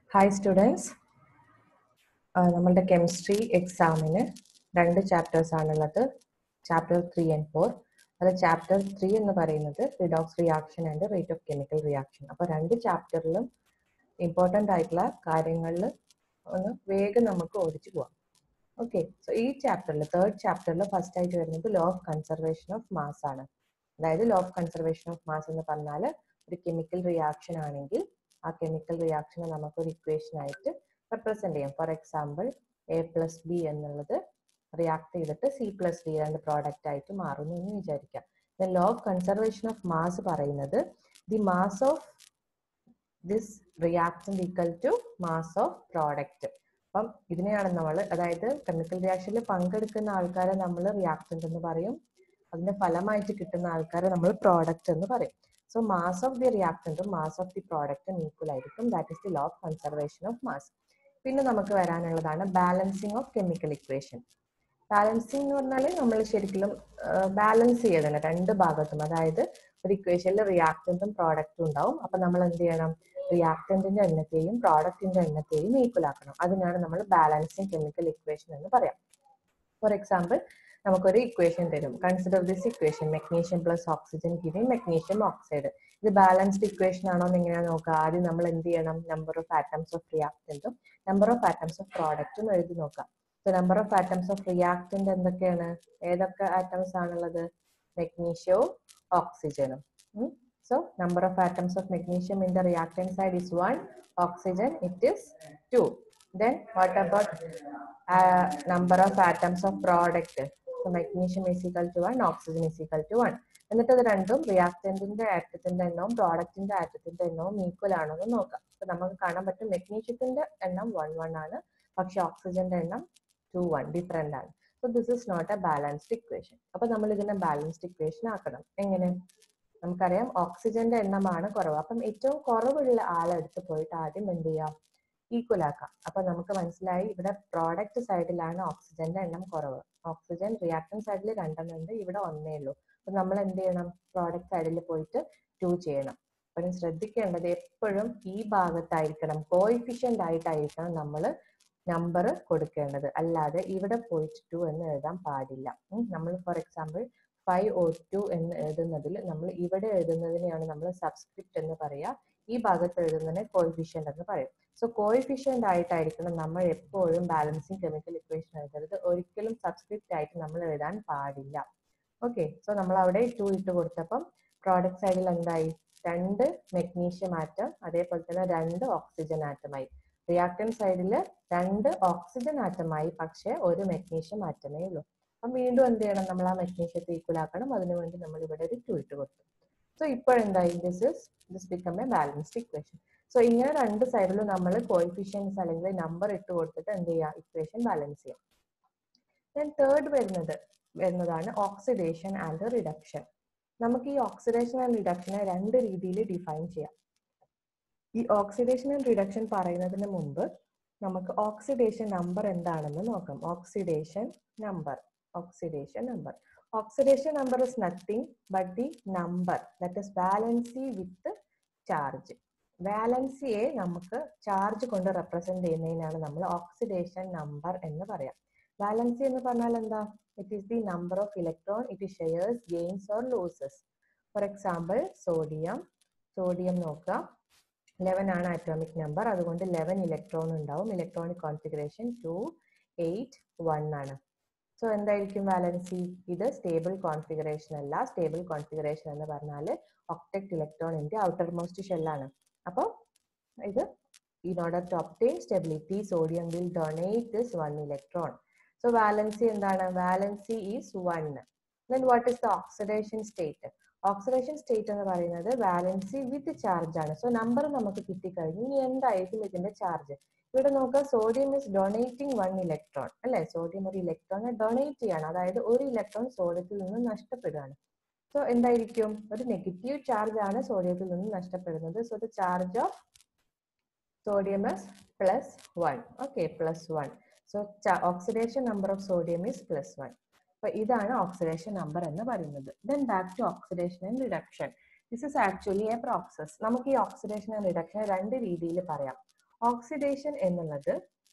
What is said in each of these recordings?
Hi students നമ്മളുടെ chemistry എക്സാമിന് രണ്ട് ചാപ്റ്റേഴ്സ് ആണുള്ളത് ചാപ്റ്റർ ത്രീ ആൻഡ് ഫോർ അത് ചാപ്റ്റർ ത്രീ എന്ന് പറയുന്നത് redox reaction and rate of chemical reaction അപ്പോൾ രണ്ട് ചാപ്റ്ററിലും ഇമ്പോർട്ടൻ്റ് ആയിട്ടുള്ള കാര്യങ്ങളിൽ ഒന്ന് വേഗം നമുക്ക് ഓടിച്ചു പോവാം ഓക്കെ സോ ഈ ചാപ്റ്ററിൽ തേർഡ് ചാപ്റ്ററിൽ ഫസ്റ്റ് ആയിട്ട് വരുന്നത് law of conservation of mass ആണ് അതായത് law of conservation of mass എന്ന് പറഞ്ഞാൽ ഒരു കെമിക്കൽ റിയാക്ഷൻ ആണെങ്കിൽ ആ കെമിക്കൽ റിയാക്ഷനെ നമുക്ക് ഒരു ഇക്വേഷൻ ആയിട്ട് റെപ്രസെന്റ് ചെയ്യാം for example A plus B എന്നുള്ളത് റിയാക്ട് ചെയ്തിട്ട് സി പ്ലസ് ഡി രണ്ട് പ്രോഡക്റ്റ് ആയിട്ട് മാറുന്നു എന്ന് വിചാരിക്കാം law of conservation of mass പറയുന്നത് the mass of this reactant equal to mass of product അപ്പം ഇതിനെയാണ് നമ്മൾ അതായത് കെമിക്കൽ റിയാക്ഷനിൽ പങ്കെടുക്കുന്ന ആൾക്കാരെ നമ്മൾ റിയാക്ടന്റ് എന്ന് പറയും അതിന്റെ ഫലമായിട്ട് കിട്ടുന്ന ആൾക്കാരെ നമ്മൾ പ്രോഡക്റ്റ് എന്ന് പറയും സോ മാസ് ഓഫ് ദി റിയാക്ടന്റും മാസ് ഓഫ് ദി പ്രോഡക്റ്റും ഈക്വൽ ആയിരിക്കും that is the law of conservation of mass പിന്നെ നമുക്ക് വരാനുള്ളതാണ് balancing of chemical equation balancing എന്ന് പറഞ്ഞാൽ നമ്മൾ ശരിക്കും ബാലൻസ് ചെയ്യണം രണ്ട് ഭാഗത്തും അതായത് ഒരു ഇക്വേഷനിൽ റിയാക്ടന്റും പ്രോഡക്റ്റും ഉണ്ടാവും അപ്പൊ നമ്മൾ എന്ത് ചെയ്യണം റിയാക്ടന്റിന്റെ എണ്ണത്തെയും പ്രോഡക്റ്റിന്റെ എണ്ണത്തെയും ഈക്വൽ ആക്കണം അതിനാണ് നമ്മൾ ബാലൻസിങ് കെമിക്കൽ ഇക്വേഷൻ എന്ന് പറയാം ഫോർ എക്സാമ്പിൾ നമുക്കൊരു ഇക്വേഷൻ തരും consider this equation magnesium plus oxygen giving magnesium oxide ഇത് ബാലൻസ്ഡ് ഇക്വേഷൻ ആണോ എന്ന് എങ്ങനെയാ നോക്കുക ആദ്യം നമ്മൾ എന്ത് ചെയ്യണം നമ്പർ ഓഫ് ആറ്റംസ് ഓഫ് റിയാക്ടന്റും നമ്പർ ഓഫ് ആറ്റംസ് ഓഫ് പ്രോഡക്റ്റും എഴുതി നോക്കാം so number of atoms of reactant എന്തൊക്കെയാണ് ഏതൊക്കെ ആറ്റംസ് ആണുള്ളത് മെഗ്നീഷ്യവും ഓക്സിജനും so number of atoms of magnesium in the reactant side is one oxygen it is two then what about uh, number of atoms of product so magnesium is equal to 1 oxygen is equal to 1 എന്നിട്ട് ഇത് രണ്ടും റിയാക്ടന്റിന്റെ ആറ്റത്തിന്റെ എണ്ണവും പ്രോഡക്റ്റിന്റെ ആറ്റത്തിന്റെ എണ്ണവും equal ആണോ എന്ന് നോക്കാം അപ്പൊ നമുക്ക് കാണാൻ പറ്റും മെഗ്നീഷ്യത്തിന്റെ എണ്ണം വൺ വൺ ആണ് പക്ഷെ ഓക്സിജന്റെ എണ്ണം ടു വൺ ഡിഫറെന്റ് ആണ് so this is not a balanced equation അപ്പൊ നമ്മൾ ഇതിനെ ബാലൻസ്ഡ് ഇക്വേഷൻ ആക്കണം എങ്ങനെ നമുക്കറിയാം ഓക്സിജന്റെ എണ്ണമാണ് കുറവ് അപ്പം ഏറ്റവും കുറവുള്ള ആളെടുത്ത് പോയിട്ട് ആദ്യം എന്ത് ചെയ്യാം ഈക്വൽ ആക്കാം അപ്പൊ നമുക്ക് മനസ്സിലായി ഇവിടെ പ്രോഡക്റ്റ് സൈഡിലാണ് ഓക്സിജന്റെ എണ്ണം കുറവ് ഓക്സിജൻ റിയാക്ടൻ സൈഡിൽ രണ്ടെണ്ണം ഉണ്ട് ഇവിടെ ഒന്നേ ഉള്ളൂ അപ്പൊ നമ്മൾ എന്ത് ചെയ്യണം പ്രോഡക്റ്റ് സൈഡിൽ പോയിട്ട് ടു ചെയ്യണം അപ്പം ശ്രദ്ധിക്കേണ്ടത് എപ്പോഴും ഈ ഭാഗത്തായിരിക്കണം കോയിഫിഷ്യന്റ് ആയിട്ടായിരിക്കണം നമ്മൾ നമ്പർ കൊടുക്കേണ്ടത് അല്ലാതെ ഇവിടെ പോയിട്ട് ടു എന്ന് എഴുതാൻ പാടില്ല നമ്മൾ for example five O two എന്ന് എഴുതുന്നതിൽ നമ്മൾ ഇവിടെ എഴുതുന്നതിനെയാണ് നമ്മൾ സബ്സ്ക്രിപ്റ്റ് എന്ന് പറയുക ഈ ഭാഗത്ത് എഴുതുന്നതിനെ കോയിഫിഷ്യന്റ് എന്ന് പറയും സോ കോയിഫിഷ്യന്റ് ആയിട്ടായിരിക്കണം നമ്മൾ എപ്പോഴും ബാലൻസിങ് കെമിക്കൽ ഇക്വേഷൻ എഴുതരുത് ഒരിക്കലും സബ്സ്ക്രിപ്റ്റ് ആയിട്ട് നമ്മൾ എഴുതാൻ പാടില്ല ഓക്കെ സോ നമ്മൾ അവിടെ ടു ഇട്ട് കൊടുത്തപ്പം പ്രോഡക്റ്റ് സൈഡിൽ എന്തായി രണ്ട് മെഗ്നീഷ്യം ആറ്റം അതേപോലെ തന്നെ രണ്ട് ഓക്സിജൻ ആറ്റമായി റിയാക്ടൻ സൈഡിൽ രണ്ട് ഓക്സിജൻ ആറ്റമായി പക്ഷെ ഒരു മെഗ്നീഷ്യം ആറ്റമേ ഉള്ളൂ അപ്പം വീണ്ടും എന്ത് ചെയ്യണം നമ്മൾ ആ മെഗ്നീഷ്യത്തെ ഈക്വൽ ആക്കണം അതിനുവേണ്ടി നമ്മൾ ഇവിടെ ഒരു ടു ഇട്ട് കൊടുത്തു സോ ഇപ്പോഴെന്തായി this is this become a balanced equation so ഇങ്ങനെ രണ്ട് സൈഡിലും നമ്മൾ കോയിഫിഷ്യൻസ് അല്ലെങ്കിൽ നമ്പർ ഇട്ട് കൊടുത്തിട്ട് എന്ത് ചെയ്യാം ഇക്വേഷൻ ബാലൻസ് ചെയ്യാം ദെൻ തേർഡ് വരുന്നത് വരുന്നതാണ് ഓക്സിഡേഷൻ ആൻഡ് റിഡക്ഷൻ നമുക്ക് ഈ ഓക്സിഡേഷൻ ആൻഡ് റിഡക്ഷനെ രണ്ട് രീതിയിൽ ഡിഫൈൻ ചെയ്യാം ഈ ഓക്സിഡേഷൻ ആൻഡ് റിഡക്ഷൻ പറയുന്നതിന് മുമ്പ് നമുക്ക് ഓക്സിഡേഷൻ നമ്പർ എന്താണെന്ന് നോക്കാം oxidation number oxidation number oxidation number is nothing but the number that is valency with charge വാലൻസിയെ നമുക്ക് ചാർജ് കൊണ്ട് റെപ്രസെന്റ് ചെയ്യുന്നതിനാണ് നമ്മൾ ഓക്സിഡേഷൻ നമ്പർ എന്ന് പറയാം വാലൻസി എന്ന് പറഞ്ഞാൽ എന്താ it is the number of electron it shares gains or loses for example sodium sodium നോക്കുക ലെവൻ ആണ് അറ്റോമിക് നമ്പർ അതുകൊണ്ട് ലെവൻ ഇലക്ട്രോൺ ഉണ്ടാവും electronic configuration two eight one ആണ് സോ എന്തായിരിക്കും വാലൻസി ഇത് സ്റ്റേബിൾ കോൺഫിഗറേഷൻ അല്ല സ്റ്റേബിൾ കോൺഫിഗറേഷൻ എന്ന് പറഞ്ഞാൽ ഒക്ടെക്ട് ഇലക്ട്രോണിന്റെ ഔട്ടർ മോസ്റ്റ് ഷെല്ലാണ് അപ്പോൾ ഇത് in order to obtain stability sodium will donate this one electron so valency എന്താണ് valency is one then what is the oxidation state oxidation state എന്ന് പറയുന്നത് വാലൻസി വിത്ത് ചാർജ് ആണ് സോ നമ്പർ നമുക്ക് കിട്ടിക്കഴിഞ്ഞു ഇനി എന്തായിരിക്കും ഇതിന്റെ ചാർജ് ഇവിടെ നോക്കുക sodium is donating one electron അല്ലെ സോഡിയം ഒരു ഇലക്ട്രോണെ ഡൊണേറ്റ് ചെയ്യാണ് അതായത് ഒരു ഇലക്ട്രോൺ സോഡിയത്തിൽ നിന്ന് നഷ്ടപ്പെടുകയാണ് സോ എന്തായിരിക്കും ഒരു നെഗറ്റീവ് ചാർജ് ആണ് സോഡിയത്തിൽ നിന്ന് നഷ്ടപ്പെടുന്നത് so the charge of sodium is plus one okay plus one so oxidation number of sodium is plus one അപ്പൊ ഇതാണ് ഓക്സിഡേഷൻ നമ്പർ എന്ന് പറയുന്നത് then back to oxidation and reduction this is actually a process നമുക്ക് ഈ oxidation and reduction രണ്ട് രീതിയിൽ പറയാം oxidation എന്നുള്ളത്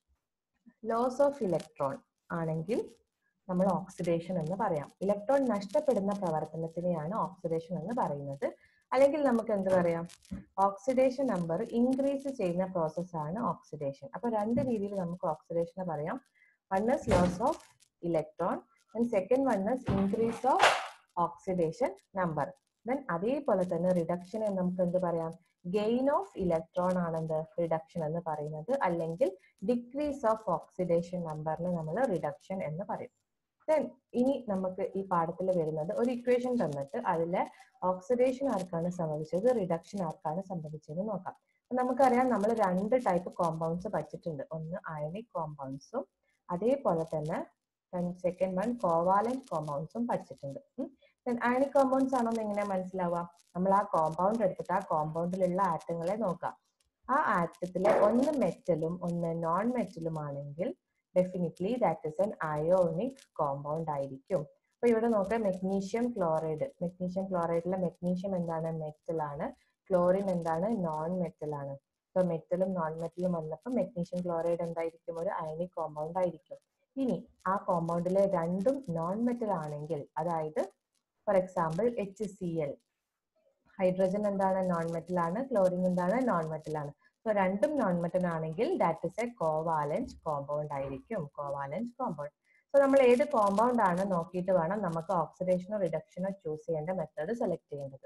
ലോസ് ഓഫ് ഇലക്ട്രോൺ ആണെങ്കിൽ നമ്മൾ ഓക്സിഡേഷൻ എന്ന് പറയാം ഇലക്ട്രോൺ നഷ്ടപ്പെടുന്ന പ്രവർത്തനത്തിനെയാണ് ഓക്സിഡേഷൻ എന്ന് പറയുന്നത് അല്ലെങ്കിൽ നമുക്ക് എന്ത് പറയാം ഓക്സിഡേഷൻ നമ്പർ ഇൻക്രീസ് ചെയ്യുന്ന പ്രോസസ്സാണ് ഓക്സിഡേഷൻ അപ്പൊ രണ്ട് രീതിയിൽ നമുക്ക് ഓക്സിഡേഷനെ പറയാം one is loss of electron and second one is increase of oxidation number then അതേപോലെ തന്നെ റിഡക്ഷൻ നമുക്ക് എന്ത് പറയാം ഗെയിൻ ഓഫ് ഇലക്ട്രോൺ ആണെന്ത് റിഡക്ഷൻ എന്ന് പറയുന്നത് അല്ലെങ്കിൽ ഡിക്രീസ് ഓഫ് ഓക്സിഡേഷൻ നമ്പറിന് നമ്മൾ റിഡക്ഷൻ എന്ന് പറയും ദെൻ ഇനി നമുക്ക് ഈ പാഠത്തിൽ വരുന്നത് ഒരു ഇക്വേഷൻ തന്നിട്ട് അതിലെ ഓക്സിഡേഷൻ ആർക്കാണ് സംഭവിച്ചത് റിഡക്ഷൻ ആർക്കാണ് സംഭവിച്ചത് നോക്കാം അപ്പൊ നമുക്കറിയാം നമ്മൾ രണ്ട് ടൈപ്പ് കോമ്പൗണ്ട്സ് പഠിച്ചിട്ടുണ്ട് ഒന്ന് അയണിക് കോമ്പൗണ്ട്സും അതേപോലെ തന്നെ സെക്കൻഡ് വൺ കോവാലന്റ് കോമ്പൗണ്ട്സും പഠിച്ചിട്ടുണ്ട് അയണിക് കോമ്പൗണ്ട്സ് ആണോ എന്ന് എങ്ങനെ മനസ്സിലാവുക നമ്മൾ ആ കോമ്പൗണ്ട് എടുത്തിട്ട് ആ കോമ്പൗണ്ടിലുള്ള ആറ്റങ്ങളെ നോക്കാം ആ ആറ്റത്തിലെ ഒന്ന് മെറ്റലും ഒന്ന് നോൺ മെറ്റലും ആണെങ്കിൽ definitely that is an ionic compound ആയിരിക്കും അപ്പൊ ഇവിടെ നോക്കാം മെഗ്നീഷ്യം ക്ലോറൈഡ് മെഗ്നീഷ്യം ക്ലോറൈഡിലെ മെഗ്നീഷ്യം എന്താണ് മെറ്റൽ ആണ് ക്ലോറിൻ എന്താണ് നോൺ മെറ്റൽ ആണ് ഇപ്പൊ മെറ്റലും നോൺ മെറ്റലും വന്നപ്പോൾ മെഗ്നീഷ്യം ക്ലോറൈഡ് എന്തായിരിക്കും ഒരു അയണിക് കോമ്പൗണ്ട് ആയിരിക്കും ഇനി ആ കോമ്പൗണ്ടിലെ രണ്ടും നോൺ മെറ്റൽ ആണെങ്കിൽ അതായത് for example H C L hydrogen എന്താണ് നോൺ മെറ്റൽ ആണ് ക്ലോറിൻ എന്താണ് നോൺ മെറ്റൽ ആണ് സോ രണ്ടും നോൺ മെറ്റൽ ആണെങ്കിൽ that is a covalent compound ആയിരിക്കും കോവാലന്റ് കോമ്പൗണ്ട് സോ നമ്മൾ ഏത് കോമ്പൗണ്ട് ആണ് നോക്കിയിട്ട് വേണം നമുക്ക് ഓക്സിഡേഷനോ റിഡക്ഷനോ ചൂസ് ചെയ്യേണ്ട മെത്തേഡ് സെലക്ട് ചെയ്യേണ്ടത്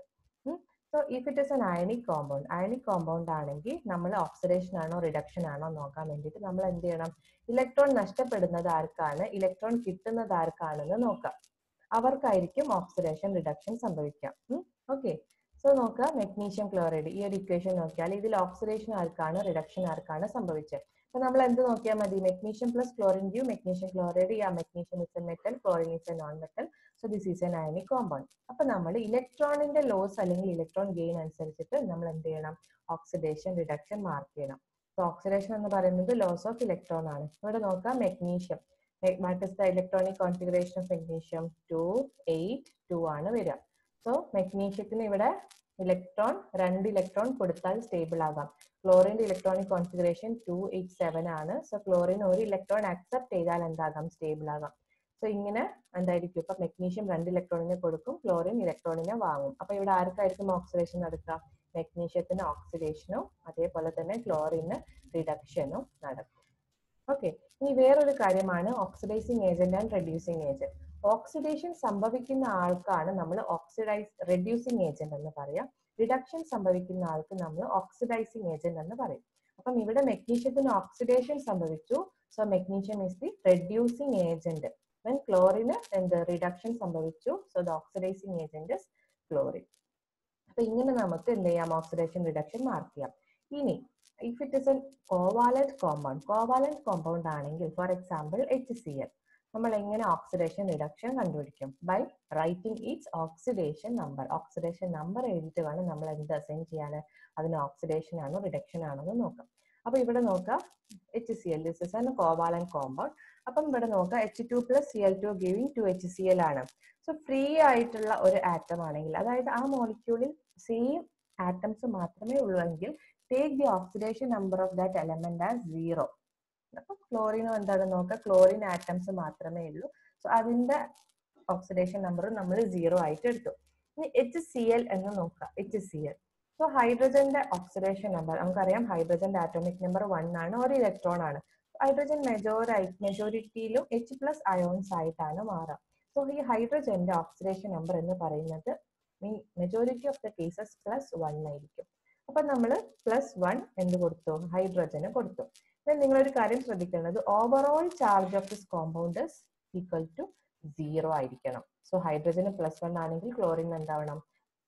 so if it is an ionic compound ionic compound ആണെങ്കിൽ നമ്മൾ ഓക്സിഡേഷൻ ആണോ റിഡക്ഷൻ ആണോ നോക്കാൻ വേണ്ടിയിട്ട് നമ്മൾ എന്ത് ചെയ്യണം ഇലക്ട്രോൺ നഷ്ടപ്പെടുന്നത് ആർക്കാണ് ഇലക്ട്രോൺ കിട്ടുന്നത് ആർക്കാണെന്ന് നോക്കാം അവർക്കായിരിക്കും ഓക്സിഡേഷൻ റിഡക്ഷൻ സംഭവിക്കാം ഓക്കെ സോ നോക്കുക മെഗ്നീഷ്യം ക്ലോറൈഡ് ഈ ഒരു ഇക്വേഷൻ നോക്കിയാൽ ഇതിൽ ഓക്സിഡേഷൻ ആർക്കാണ് റിഡക്ഷൻ ആർക്കാണ് സംഭവിച്ചത് അപ്പൊ നമ്മൾ എന്ത് നോക്കിയാൽ മതി magnesium plus chlorine to magnesium chloride yeah magnesium is a metal chlorine is a non metal so this is an ionic compound അപ്പൊ നമ്മൾ ഇലക്ട്രോണിന്റെ ലോസ് അല്ലെങ്കിൽ ഇലക്ട്രോൺ ഗെയിൻ അനുസരിച്ചിട്ട് നമ്മൾ എന്ത് ചെയ്യണം ഓക്സിഡേഷൻ റിഡക്ഷൻ മാർക്ക് ചെയ്യണം സോ ഓക്സിഡേഷൻ എന്ന് പറയുന്നത് ലോസ് ഓഫ് ഇലക്ട്രോൺ ആണ് ഇവിടെ നോക്കാം magnesium what is the electronic configuration of magnesium two eight two ആണ് വരിക സോ മെഗ്നീഷ്യത്തിന് ഇവിടെ ഇലക്ട്രോൺ രണ്ട് ഇലക്ട്രോൺ കൊടുത്താൽ സ്റ്റേബിൾ ആകാം ക്ലോറിന്റെ electronic configuration two eight seven ആണ് സോ ക്ലോറിൻ ഒരു ഇലക്ട്രോൺ അക്സെപ്റ്റ് ചെയ്താൽ എന്താകാം സ്റ്റേബിൾ ആകാം സോ ഇങ്ങനെ എന്തായിരിക്കും ഇപ്പൊ മെഗ്നീഷ്യം രണ്ട് ഇലക്ട്രോണിനെ കൊടുക്കും ക്ലോറിൻ ഇലക്ട്രോണിനെ വാങ്ങും അപ്പൊ ഇവിടെ ആർക്കായിരിക്കും ഓക്സിഡേഷൻ നടക്കുക മെഗ്നീഷ്യത്തിന് ഓക്സിഡേഷനും അതേപോലെ തന്നെ ക്ലോറിന് റിഡക്ഷനും നടക്കും ഓക്കെ ഇനി വേറൊരു കാര്യമാണ് oxidising agent and reducing agent oxidation സംഭവിക്കുന്ന ആൾക്കാണ് നമ്മൾ ഓക്സിഡൈസ് റെഡ്യൂസിങ് ഏജന്റ് എന്ന് പറയാം റിഡക്ഷൻ സംഭവിക്കുന്ന ആൾക്ക് നമ്മൾ ഓക്സിഡൈസിങ് ഏജന്റ് എന്ന് പറയും അപ്പം ഇവിടെ മെഗ്നീഷ്യത്തിന് ഓക്സിഡേഷൻ സംഭവിച്ചു so magnesium is the reducing agent when ക്ലോറിന് എന്ത് റിഡക്ഷൻ സംഭവിച്ചു so the oxidising agent is chlorine അപ്പൊ ഇങ്ങനെ നമുക്ക് എന്ത് ചെയ്യാം ഓക്സിഡേഷൻ റിഡക്ഷൻ മാർക്ക് ചെയ്യാം ഇനി if it is an covalent compound covalent compound ആണെങ്കിൽ for example H C L നമ്മൾ എങ്ങനെ ഓക്സിഡേഷൻ റിഡക്ഷൻ കണ്ടുപിടിക്കും by writing its oxidation number oxidation number എഴുതിയിട്ട് വേണം നമ്മൾ എന്ത് അസൈൻ ചെയ്യാൻ അതിന് ഓക്സിഡേഷൻ ആണോ റിഡക്ഷൻ ആണോ എന്ന് നോക്കാം അപ്പൊ ഇവിടെ നോക്കാം H C L this is an covalent compound അപ്പം ഇവിടെ നോക്കാം H two plus C L two giving two H C L ആണ് സോ ഫ്രീ ആയിട്ടുള്ള ഒരു ആറ്റം ആണെങ്കിൽ അതായത് ആ മോളിക്യൂളിൽ സെയിം ആറ്റംസ് മാത്രമേ ഉള്ളൂ എങ്കിൽ take the oxidation number of that element as zero അപ്പൊ ക്ലോറിനും എന്താണ് നോക്കുക ക്ലോറിൻ ആറ്റംസ് മാത്രമേ ഉള്ളൂ സോ അതിന്റെ ഓക്സിഡേഷൻ നമ്പർ നമ്മൾ സീറോ ആയിട്ട് എടുത്തു ഇനി എച്ച് സി എൽ എന്ന് നോക്കുക എച്ച് സി എൽ സോ ഹൈഡ്രജന്റെ ഓക്സിഡേഷൻ നമ്പർ നമുക്കറിയാം ഹൈഡ്രജന്റെ ആറ്റോമിക് നമ്പർ വൺ ആണ് ഒരു ഇലക്ട്രോൺ ആണ് ഹൈഡ്രജൻ മെജോറായി മെജോറിറ്റിയിലും എച്ച് പ്ലസ് അയോൺസ് ആയിട്ടാണ് മാറുക സോ ഈ ഹൈഡ്രജന്റെ ഓക്സിഡേഷൻ നമ്പർ എന്ന് പറയുന്നത് majority of the cases plus one ആയിരിക്കും അപ്പൊ നമ്മൾ പ്ലസ് വൺ എന്ത് കൊടുത്തു ഹൈഡ്രജന് കൊടുത്തു നിങ്ങളൊരു കാര്യം ശ്രദ്ധിക്കേണ്ടത് overall charge of this compound equal to zero ആയിരിക്കണം സോ ഹൈഡ്രജന് പ്ലസ് വൺ ആണെങ്കിൽ ക്ലോറിൻ എന്താവണം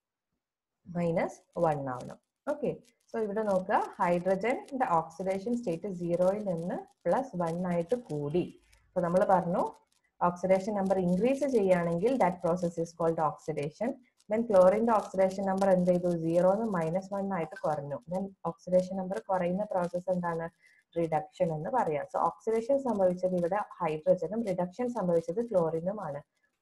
മൈനസ് വൺ ആവണം ഓക്കെ സോ ഇവിടെ നോക്കുക ഹൈഡ്രജന്റെ ഓക്സിഡേഷൻ സ്റ്റേറ്റ് സീറോയിൽ നിന്ന് പ്ലസ് വൺ ആയിട്ട് കൂടി അപ്പൊ നമ്മൾ പറഞ്ഞു ഓക്സിഡേഷൻ നമ്പർ ഇൻക്രീസ് ചെയ്യുകയാണെങ്കിൽ that process is called oxidation then ക്ലോറിന്റെ ഓക്സിഡേഷൻ നമ്പർ എന്ത് ചെയ്തു സീറോ മൈനസ് വൺ ആയിട്ട് കുറഞ്ഞു ദെൻ ഓക്സിഡേഷൻ നമ്പർ കുറയുന്ന പ്രോസസ് എന്താണ് റിഡക്ഷൻ എന്ന് പറയാം സോ ഓക്സിഡേഷൻ സംഭവിച്ചത് ഇവിടെ ഹൈഡ്രജനും റിഡക്ഷൻ സംഭവിച്ചത് ക്ലോറിനുമാണ്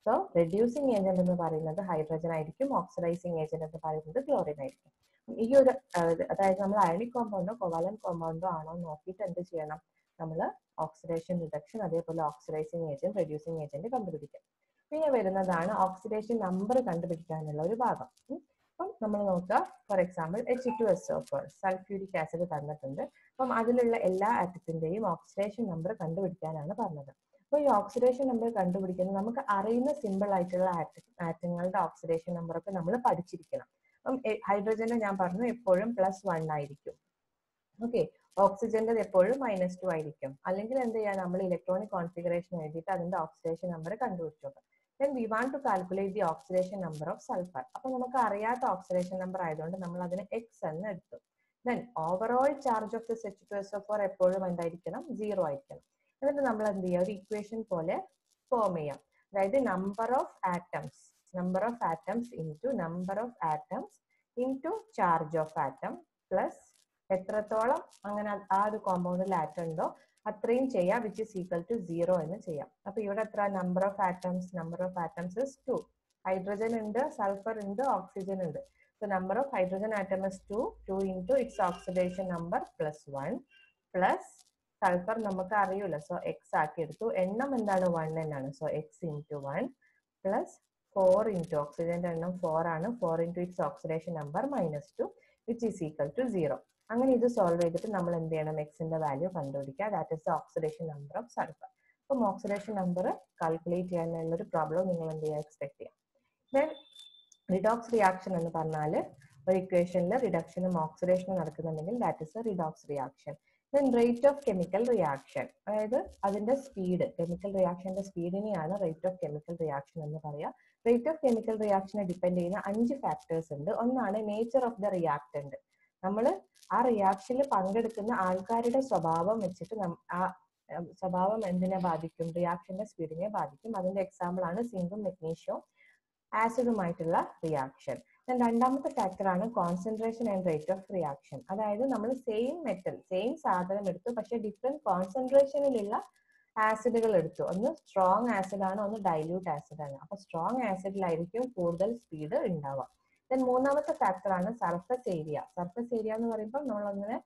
സോ റെഡ്യൂസിങ് ഏജന്റ് എന്ന് പറയുന്നത് ഹൈഡ്രജൻ ആയിരിക്കും ഓക്സിഡൈസിങ് ഏജന്റ് എന്ന് പറയുന്നത് ക്ലോറിൻ ആയിരിക്കും ഈ ഒരു അതായത് നമ്മൾ അയണിക് കോമ്പൗണ്ടോ കൊവാലൻ കോമ്പൗണ്ടോ ആണോ നോക്കിയിട്ട് എന്ത് ചെയ്യണം നമ്മൾ ഓക്സിഡേഷൻ റിഡക്ഷൻ അതേപോലെ ഓക്സിഡൈസിങ് ഏജന്റ് റെഡ്യൂസിങ് ഏജന്റ് കണ്ടുപിടിക്കാം പിന്നെ വരുന്നതാണ് ഓക്സിഡേഷൻ നമ്പർ കണ്ടുപിടിക്കാനുള്ള ഒരു ഭാഗം അപ്പം നമ്മൾ നോക്കുക for example H two S O four sulphuric acid തന്നിട്ടുണ്ട് അപ്പം അതിലുള്ള എല്ലാ ആറ്റത്തിന്റെയും ഓക്സിഡേഷൻ നമ്പർ കണ്ടുപിടിക്കാനാണ് പറഞ്ഞത് അപ്പോൾ ഈ ഓക്സിഡേഷൻ നമ്പർ കണ്ടുപിടിക്കുന്നത് നമുക്ക് അറിയുന്ന സിമ്പിൾ ആയിട്ടുള്ള ആറ്റങ്ങളുടെ ഓക്സിഡേഷൻ നമ്പർ ഒക്കെ നമ്മൾ പഠിച്ചിരിക്കണം അപ്പം ഹൈഡ്രജന്റെ ഞാൻ പറഞ്ഞു എപ്പോഴും പ്ലസ് വൺ ആയിരിക്കും ഓക്കെ ഓക്സിജന്റെ എപ്പോഴും മൈനസ് ടു ആയിരിക്കും അല്ലെങ്കിൽ എന്ത് ചെയ്യാം നമ്മൾ ഇലക്ട്രോണിക് കോൺഫിഗറേഷൻ എഴുതിയിട്ട് അതിന്റെ ഓക്സിഡേഷൻ നമ്പർ കണ്ടുപിടിച്ചു നോക്കാം then we want to calculate the oxidation number of sulphur അപ്പൊ നമുക്ക് അറിയാത്ത ഓക്സിഡേഷൻ നമ്പർ ആയതുകൊണ്ട് നമ്മൾ അതിന് എക്സ് എന്ന് എടുത്തു then overall charge of this H two S of four എപ്പോഴും എന്തായിരിക്കണം സീറോ ആയിരിക്കണം എന്നിട്ട് നമ്മൾ എന്ത് ചെയ്യുക ഒരു ഇക്വേഷൻ പോലെ ഫോം ചെയ്യാം അതായത് number of atoms number of atoms into number of atoms into charge of atom plus എത്രത്തോളം അങ്ങനെ ആ ഒരു കോമ്പൗണ്ടിൽ ആറ്റം ഉണ്ടോ അത്രയും ചെയ്യാം which is equal to zero എന്ന് ചെയ്യാം അപ്പൊ ഇവിടെ എത്ര number of atoms number of atoms is two hydrogen ഉണ്ട് സൾഫർ ഉണ്ട് ഓക്സിജൻ ഉണ്ട് so number of hydrogen atom is two two into its oxidation number plus one plus sulphur നമുക്ക് അറിയൂല സോ എക്സ് ആക്കി എടുത്തു എണ്ണം എന്താണ് വൺ എന്നാണ് so X into one plus four into ഓക്സിജന്റെ എണ്ണം ഫോർ ആണ് four into its oxidation number minus two which is equal to zero അങ്ങനെ ഇത് സോൾവ് ചെയ്തിട്ട് നമ്മൾ എന്ത് ചെയ്യണം എക്സിന്റെ വാല്യൂ കണ്ടുപിടിക്കുക that is the oxidation number of sulphur അപ്പം ഓക്സിഡേഷൻ നമ്പർ കാൽക്കുലേറ്റ് ചെയ്യാനുള്ള ഒരു പ്രോബ്ലം നിങ്ങൾ എന്ത് ചെയ്യുക എക്സ്പെക്ട് ചെയ്യാം ദെൻ റിഡോക്സ് റിയാക്ഷൻ എന്ന് പറഞ്ഞാൽ ഒരു ഇക്വേഷനിൽ റിഡക്ഷനും ഓക്സിഡേഷനും നടക്കുന്നുണ്ടെങ്കിൽ that is a redox reaction then rate of chemical reaction അതായത് അതിന്റെ സ്പീഡ് കെമിക്കൽ റിയാക്ഷന്റെ സ്പീഡിനെയാണ് റേറ്റ് ഓഫ് കെമിക്കൽ റിയാക്ഷൻ എന്ന് പറയുക റേറ്റ് ഓഫ് കെമിക്കൽ റിയാക്ഷനെ ഡിപ്പെൻഡ് ചെയ്യുന്ന അഞ്ച് ഫാക്ടേഴ്സ് ഉണ്ട് ഒന്നാണ് നേച്ചർ ഓഫ് ദ റിയാക്ടന്റ് നമ്മൾ ആ റിയാക്ഷനിൽ പങ്കെടുക്കുന്ന ആൾക്കാരുടെ സ്വഭാവം വെച്ചിട്ട് ആ സ്വഭാവം എന്തിനെ ബാധിക്കും റിയാക്ഷന്റെ സ്പീഡിനെ ബാധിക്കും അതിന്റെ എക്സാമ്പിൾ ആണ് സിങ്കും മെഗ്നീഷ്യവും ആസിഡുമായിട്ടുള്ള റിയാക്ഷൻ രണ്ടാമത്തെ ഫാക്ടർ ആണ് concentration and rate of reaction അതായത് നമ്മൾ സെയിം മെറ്റൽ സെയിം സാധനം എടുത്തു പക്ഷെ ഡിഫറെന്റ് കോൺസെൻട്രേഷനിലുള്ള ആസിഡുകൾ എടുത്തു ഒന്ന് സ്ട്രോങ് ആസിഡ് ആണ് ഒന്ന് ഡൈല്യൂട്ട് ആസിഡ് ആണ് അപ്പൊ സ്ട്രോങ് ആസിഡിലായിരിക്കും കൂടുതൽ സ്പീഡ് ഉണ്ടാവുക ദെൻ മൂന്നാമത്തെ ഫാക്ടർ ആണ് സർഫസ് ഏരിയ സർഫസ് ഏരിയ എന്ന് പറയുമ്പോൾ നമ്മൾ അങ്ങനെ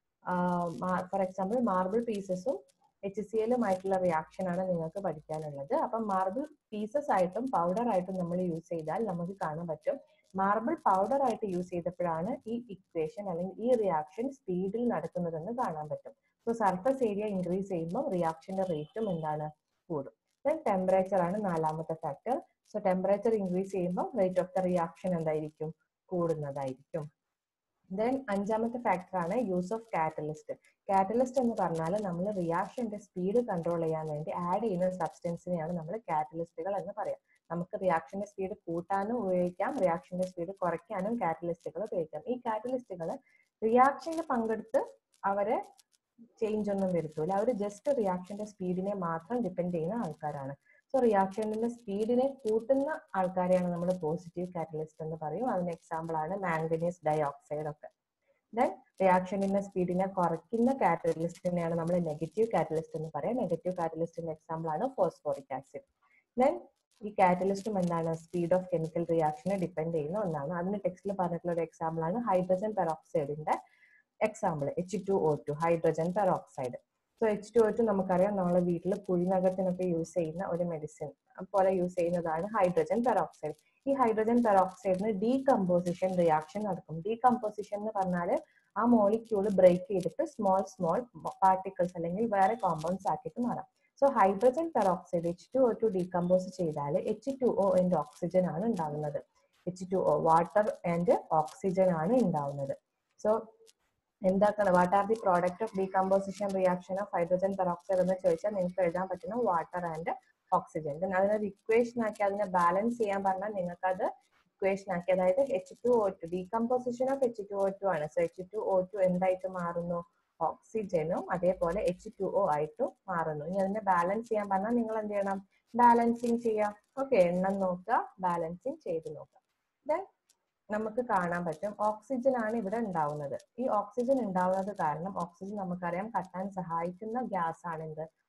ഫോർ എക്സാമ്പിൾ മാർബിൾ പീസസും എച്ച് സി എല്ലുമായിട്ടുള്ള റിയാക്ഷൻ ആണ് നിങ്ങൾക്ക് പഠിക്കാനുള്ളത് അപ്പം മാർബിൾ പീസസ് ആയിട്ടും പൗഡർ ആയിട്ടും നമ്മൾ യൂസ് ചെയ്താൽ നമുക്ക് കാണാൻ പറ്റും മാർബിൾ പൗഡർ ആയിട്ട് യൂസ് ചെയ്തപ്പോഴാണ് ഈ ഇക്വേഷൻ അല്ലെങ്കിൽ ഈ റിയാക്ഷൻ സ്പീഡിൽ നടക്കുന്നതെന്ന് കാണാൻ പറ്റും സോ സർഫസ് ഏരിയ ഇൻക്രീസ് ചെയ്യുമ്പോൾ റിയാക്ഷന്റെ റേറ്റും എന്താണ് കൂടും ദെൻ ടെമ്പറേച്ചർ ആണ് നാലാമത്തെ ഫാക്ടർ സോ ടെമ്പറേച്ചർ ഇൻക്രീസ് ചെയ്യുമ്പോൾ റേറ്റ് ഓഫ് ദ റിയാക്ഷൻ എന്തായിരിക്കും കൂടുന്നതായിരിക്കും ദെൻ അഞ്ചാമത്തെ ഫാക്ടർ ആണ് യൂസ് ഓഫ് കാറ്റലിസ്റ്റ് കാറ്റലിസ്റ്റ് എന്ന് പറഞ്ഞാൽ നമ്മൾ റിയാക്ഷന്റെ സ്പീഡ് കൺട്രോൾ ചെയ്യാൻ വേണ്ടി ആഡ് ചെയ്യുന്ന സബ്സ്റ്റൻസിനെയാണ് നമ്മൾ കാറ്റലിസ്റ്റുകൾ എന്ന് പറയാം നമുക്ക് റിയാക്ഷന്റെ സ്പീഡ് കൂട്ടാനും ഉപയോഗിക്കാം റിയാക്ഷന്റെ സ്പീഡ് കുറയ്ക്കാനും കാറ്റലിസ്റ്റുകൾ ഉപയോഗിക്കാം ഈ കാറ്റലിസ്റ്റുകൾ റിയാക്ഷനിൽ പങ്കെടുത്ത് അവരെ ചേഞ്ച് ഒന്നും വരുത്തൂല അവർ ജസ്റ്റ് റിയാക്ഷന്റെ സ്പീഡിനെ മാത്രം ഡിപ്പെൻഡ് ചെയ്യുന്ന ആൾക്കാരാണ് സോ റിയാക്ഷനിന്റെ സ്പീഡിനെ കൂട്ടുന്ന ആൾക്കാരെയാണ് നമ്മൾ പോസിറ്റീവ് കാറ്റലിസ്റ്റ് എന്ന് പറയും അതിന് എക്സാമ്പിൾ ആണ് മാംഗനീസ് ഡയോക്സൈഡ് ഒക്കെ ദെൻ റിയാക്ഷനിന്റെ സ്പീഡിനെ കുറയ്ക്കുന്ന കാറ്റലിസ്റ്റിനെയാണ് നമ്മൾ നെഗറ്റീവ് കാറ്റലിസ്റ്റ് എന്ന് പറയാം നെഗറ്റീവ് കാറ്റലിസ്റ്റിന്റെ എക്സാമ്പിൾ ആണ് ഫോസ്ഫോറിക് ആസിഡ് ദെൻ ഈ കാറ്റലിസ്റ്റും എന്താണ് സ്പീഡ് ഓഫ് കെമിക്കൽ റിയാക്ഷനെ ഡിപ്പെൻഡ് ചെയ്യുന്ന ഒന്നാണ് അതിന് ടെക്സ്റ്റിൽ പറഞ്ഞിട്ടുള്ള ഒരു എക്സാമ്പിൾ ആണ് ഹൈഡ്രജൻ പെറോക്സൈഡിന്റെ example H two O two hydrogen peroxide so H two O two നമുക്കറിയാം നമ്മളെ വീട്ടിൽ കുഴിനകത്തിനൊക്കെ യൂസ് ചെയ്യുന്ന ഒരു മെഡിസിൻ പോലെ യൂസ് ചെയ്യുന്നതാണ് ഹൈഡ്രജൻ പെറോക്സൈഡ് ഈ ഹൈഡ്രജൻ പെറോക്സൈഡിന് ഡീകമ്പോസിഷൻ റിയാക്ഷൻ നടക്കും ഡീകമ്പോസിഷൻ എന്ന് പറഞ്ഞാൽ ആ മോളിക്യൂള് ബ്രേക്ക് ചെയ്തിട്ട് സ്മോൾ സ്മോൾ പാർട്ടിക്കിൾസ് അല്ലെങ്കിൽ വേറെ കോമ്പൗണ്ട്സ് ആക്കിയിട്ട് മാറാം so hydrogen peroxide H two O two decompose ചെയ്താൽ H two O and oxygen ആണ് ഉണ്ടാകുന്നത് H two O water and oxygen ആണ് ഉണ്ടാവുന്നത് സോ എന്താക്കണം what are the product of decomposition reaction of hydrogen peroxide എന്ന് ചോദിച്ചാൽ നിങ്ങൾക്ക് എഴുതാൻ പറ്റുന്ന വാട്ടർ ആൻഡ് ഓക്സിജൻ അതിനൊരു ഇക്വേഷൻ ആക്കി അതിനെ ബാലൻസ് ചെയ്യാൻ പറഞ്ഞാൽ നിങ്ങൾക്ക് അത് ഇക്വേഷൻ ആക്കി അതായത് H two O two decomposition of H two O two ആണ് so H two O two എന്തായിട്ട് മാറുന്നു ഓക്സിജനും അതേപോലെ എച്ച് ടു ഒ ആയിട്ടും മാറുന്നു ഇനി അതിനെ ബാലൻസ് ചെയ്യാൻ പറഞ്ഞാൽ നിങ്ങൾ എന്ത് ചെയ്യണം ബാലൻസിങ് ചെയ്യാം ഓക്കെ എണ്ണം നോക്കുക ബാലൻസിങ് ചെയ്ത് നോക്കുക ദെൻ നമുക്ക് കാണാൻ പറ്റും ഓക്സിജൻ ആണ് ഇവിടെ ഉണ്ടാവുന്നത് ഈ ഓക്സിജൻ ഉണ്ടാവുന്നത് കാരണം ഓക്സിജൻ നമുക്കറിയാം കത്താൻ സഹായിക്കുന്ന ഗ്യാസ് ആണ് എന്ത്